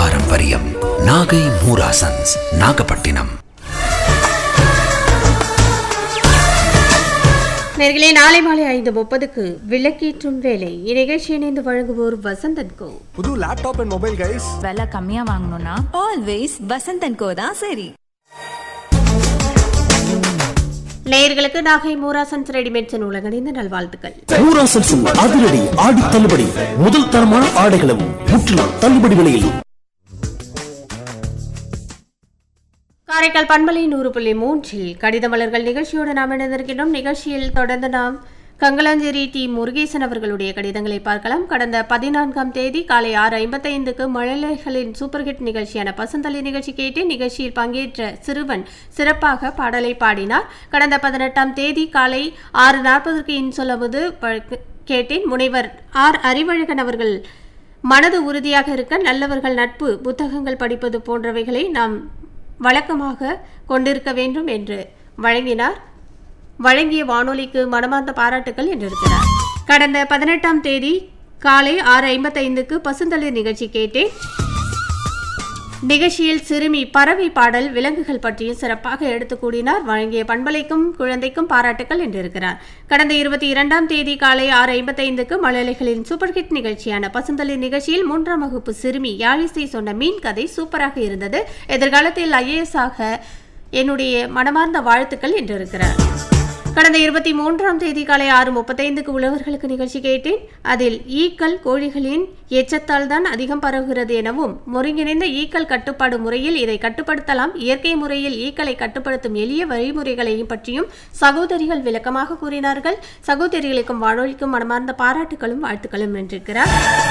பாரம்பரியம் நாகை மூராசன்ஸ் நாகப்பட்டினம் நேர்களே நாளை மாலை ஐந்து முப்பதுக்கு விளக்கேற்றும் வேலை இந்நிகழ்ச்சி இணைந்து வழங்குவோர் வசந்தன் கோ புது லேப்டாப் அண்ட் மொபைல் கைஸ் விலை கம்மியா வாங்கணும்னா ஆல்வேஸ் வசந்தன் கோ தான் சரி நேயர்களுக்கு நாகை மூராசன்ஸ் ரெடிமேட்ஸ் உலகணிந்த நல்வாழ்த்துக்கள் ஊராசன்ஸின் அதிரடி ஆடி தள்ளுபடி முதல் தரமான ஆடைகளும் முற்றிலும் தள்ளுபடி விலையில் காரைக்கால் பண்பலை நூறு புள்ளி மூன்றில் கடித மலர்கள் நிகழ்ச்சியோடு நாம் இணைந்திருக்கின்றோம் நிகழ்ச்சியில் தொடர்ந்து நாம் கங்கலாஞ்சேரி டி முருகேசன் அவர்களுடைய கடிதங்களை பார்க்கலாம் கடந்த பதினான்காம் தேதி காலை ஆறு ஐம்பத்தைந்துக்கு மழலைகளின் சூப்பர் ஹிட் நிகழ்ச்சியான பசந்தலை நிகழ்ச்சி கேட்டு நிகழ்ச்சியில் பங்கேற்ற சிறுவன் சிறப்பாக பாடலை பாடினார் கடந்த பதினெட்டாம் தேதி காலை ஆறு நாற்பதற்கு இன்சொல்லவது பழக்க- கேட்டேன் முனைவர் ஆர் அறிவழகன் அவர்கள் மனது உறுதியாக இருக்க நல்லவர்கள் நட்பு புத்தகங்கள் படிப்பது போன்றவைகளை நாம் வழக்கமாக கொண்டிருக்க வேண்டும் என்று வழங்கினார் வழங்கிய வானொலிக்கு மனமார்ந்த பாராட்டுக்கள் என்றிருக்கிறார் கடந்த பதினெட்டாம் தேதி காலை ஆறு ஐம்பத்தைந்துக்கு பசுந்தளிர் நிகழ்ச்சி கேட்டேன் நிகழ்ச்சியில் சிறுமி பறவை பாடல் விலங்குகள் பற்றியும் சிறப்பாக எடுத்து கூறினார் வழங்கிய பண்பலைக்கும் குழந்தைக்கும் பாராட்டுக்கள் என்றிருக்கிறார் கடந்த இருபத்தி இரண்டாம் தேதி காலை ஆறு ஐம்பத்தைந்துக்கு மலையாளிகளின் சூப்பர் ஹிட் நிகழ்ச்சியான பசுந்தளிர் நிகழ்ச்சியில் மூன்றாம் வகுப்பு சிறுமி யாழிசை சொன்ன மீன் கதை சூப்பராக இருந்தது எதிர்காலத்தில் ஐஏஎஸ் ஆக என்னுடைய மனமார்ந்த வாழ்த்துக்கள் என்றிருக்கிறார் கடந்த இருபத்தி மூன்றாம் தேதி காலை ஆறு முப்பத்தைந்துக்கு உழவர்களுக்கு நிகழ்ச்சி கேட்டேன் அதில் ஈக்கள் கோழிகளின் எச்சத்தால் தான் அதிகம் பரவுகிறது எனவும் ஒருங்கிணைந்த ஈக்கள் கட்டுப்பாடு முறையில் இதை கட்டுப்படுத்தலாம் இயற்கை முறையில் ஈக்களை கட்டுப்படுத்தும் எளிய வழிமுறைகளையும் பற்றியும் சகோதரிகள் விளக்கமாக கூறினார்கள் சகோதரிகளுக்கும் வானொலிக்கும் மனமார்ந்த பாராட்டுகளும் வாழ்த்துக்களும் என்றிருக்கிறார்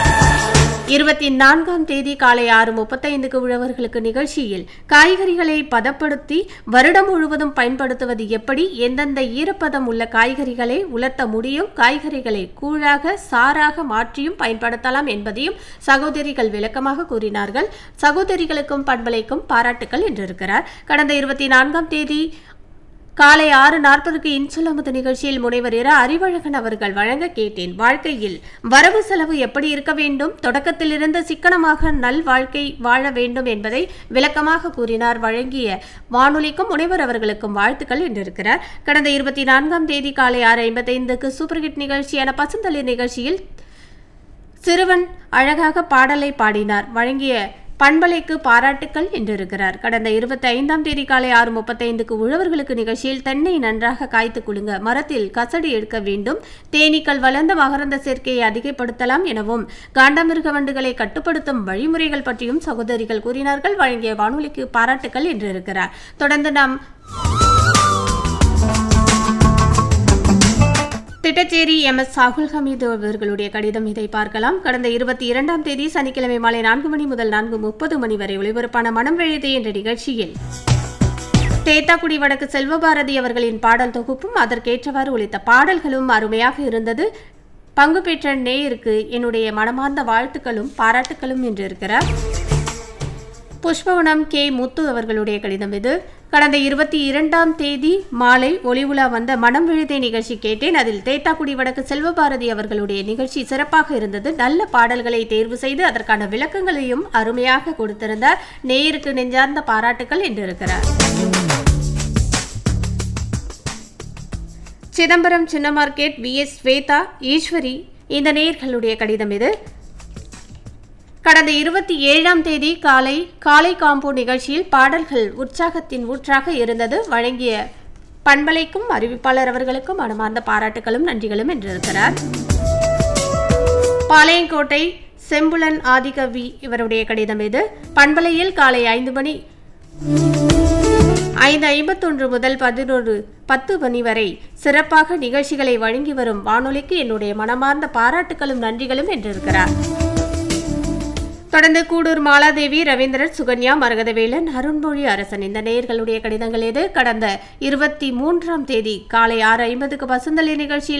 இருபத்தி நான்காம் தேதி காலை ஆறு முப்பத்தைந்துக்கு உழவர்களுக்கு நிகழ்ச்சியில் காய்கறிகளை பதப்படுத்தி வருடம் முழுவதும் பயன்படுத்துவது எப்படி எந்தெந்த ஈரப்பதம் உள்ள காய்கறிகளை உலர்த்த முடியும் காய்கறிகளை கூழாக சாறாக மாற்றியும் பயன்படுத்தலாம் என்பதையும் சகோதரிகள் விளக்கமாக கூறினார்கள் சகோதரிகளுக்கும் பண்பலைக்கும் பாராட்டுக்கள் என்றிருக்கிறார் கடந்த இருபத்தி நான்காம் தேதி காலை ஆறு நாற்பதுக்கு இன்சுலமுது நிகழ்ச்சியில் முனைவர் இர அறிவழகன் அவர்கள் வழங்க கேட்டேன் வாழ்க்கையில் வரவு செலவு எப்படி இருக்க வேண்டும் தொடக்கத்திலிருந்து சிக்கனமாக நல் வாழ்க்கை வாழ வேண்டும் என்பதை விளக்கமாக கூறினார் வழங்கிய வானொலிக்கும் முனைவர் அவர்களுக்கும் வாழ்த்துக்கள் என்றிருக்கிறார் கடந்த இருபத்தி நான்காம் தேதி காலை ஆறு ஐம்பத்தைந்துக்கு சூப்பர் ஹிட் நிகழ்ச்சியான பசுந்தளிர் நிகழ்ச்சியில் சிறுவன் அழகாக பாடலை பாடினார் வழங்கிய பண்பலைக்கு பாராட்டுக்கள் என்றிருக்கிறார் கடந்த இருபத்தி ஐந்தாம் தேதி காலை ஆறு முப்பத்தைந்துக்கு உழவர்களுக்கு நிகழ்ச்சியில் தென்னை நன்றாக காய்த்து குலுங்க மரத்தில் கசடி எடுக்க வேண்டும் தேனீக்கள் வளர்ந்த மகரந்த சேர்க்கையை அதிகப்படுத்தலாம் எனவும் காண்டமிருக வண்டுகளை கட்டுப்படுத்தும் வழிமுறைகள் பற்றியும் சகோதரிகள் கூறினார்கள் வழங்கிய வானொலிக்கு பாராட்டுக்கள் என்றிருக்கிறார் தொடர்ந்து நாம் திட்டச்சேரி எம் எஸ் சாகுல் ஹமீது அவர்களுடைய கடிதம் இதை பார்க்கலாம் கடந்த இருபத்தி இரண்டாம் தேதி சனிக்கிழமை மாலை நான்கு மணி முதல் நான்கு முப்பது மணி வரை ஒளிபரப்பான மனம் எழுதி என்ற நிகழ்ச்சியில் தேத்தாக்குடி வடக்கு செல்வபாரதி அவர்களின் பாடல் தொகுப்பும் அதற்கேற்றவாறு ஒலித்த பாடல்களும் அருமையாக இருந்தது பங்கு பெற்ற நேயருக்கு என்னுடைய மனமார்ந்த வாழ்த்துக்களும் பாராட்டுக்களும் என்று இருக்கிறார் புஷ்பவனம் கே முத்து அவர்களுடைய கடிதம் இது கடந்த இருபத்தி இரண்டாம் தேதி மாலை ஒளி உலா வந்த மனம் விழுதை நிகழ்ச்சி கேட்டேன் அதில் தேத்தாக்குடி வடக்கு செல்வபாரதி அவர்களுடைய நிகழ்ச்சி சிறப்பாக இருந்தது நல்ல பாடல்களை தேர்வு செய்து அதற்கான விளக்கங்களையும் அருமையாக கொடுத்திருந்தார் நேயருக்கு நெஞ்சார்ந்த பாராட்டுக்கள் என்றிருக்கிறார் சிதம்பரம் சின்ன market V S Swetha Eswari இந்த நேயர்களுடைய கடிதம் இது கடந்த இருபத்தி ஏழாம் தேதி காலை காலை காம்போ நிகழ்ச்சியில் பாடல்கள் உற்சாகத்தின் ஊற்றாக இருந்தது வழங்கிய பண்பலைக்கும் அறிவிப்பாளர் அவர்களுக்கும் மனமார்ந்த பாராட்டுகளும் நன்றிகளும் என்றிருக்கிறார் பாளையங்கோட்டை செம்புலன் ஆதிகவி இவருடைய கடிதம் இது பண்பலையில் காலை ஐந்து மணி ஐந்து ஐம்பத்தொன்று முதல் பதினொரு பத்து மணி வரை சிறப்பாக நிகழ்ச்சிகளை வழங்கி வரும் வானொலிக்கு என்னுடைய மனமார்ந்த பாராட்டுகளும் நன்றிகளும் என்றிருக்கிறார் தொடர்ந்து கூடூர் மாலாதேவி ரவீந்திரன் சுகன்யா மரகதவேலன் அருண்மொழி அரசன் இந்த நேயர்களுடைய கடிதங்கள் எது கடந்த இருபத்தி மூன்றாம் தேதி காலை ஆறு ஐம்பதுக்கு பசுந்தலை நிகழ்ச்சியில்